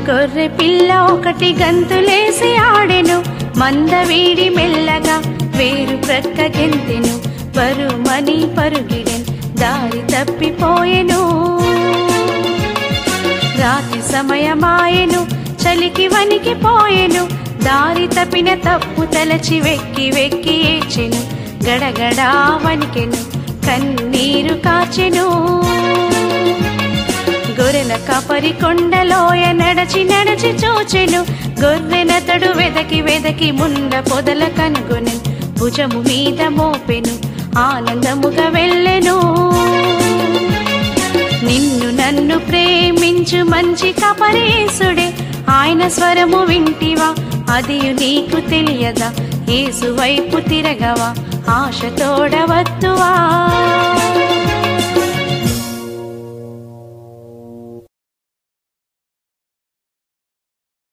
గొర్రె పిల్ల ఒకటి గంతులేసి ఆడెను మందవీడి మెల్లగా వేరు ప్రక్క గెంతెను బరుమని పరుగిడెన్ దారి తప్పిపోయెను రాత్రి సమయమాయెను చలికి వణికిపోయెను దారి తప్పిన తప్పు తలచి వెక్కి వెక్కి ఏచెను గడగడా వణికెను కన్నీరు కాచెను గొర్రెల కాపరి కొండలోయ నడచి నడచి చూచెను గొర్రెనతడు వెదకి వెదకి ముండ పొదల కనుగొనెను భుజము మీద మోపెను ఆనందముగా వెళ్ళెను నిన్ను నన్ను ప్రేమించు మంచి కపరేసుడే ఆయన స్వరము వింటివా అది నీకు తెలియదా యేసు వైపు తిరగవా ఆశతోడవద్దువా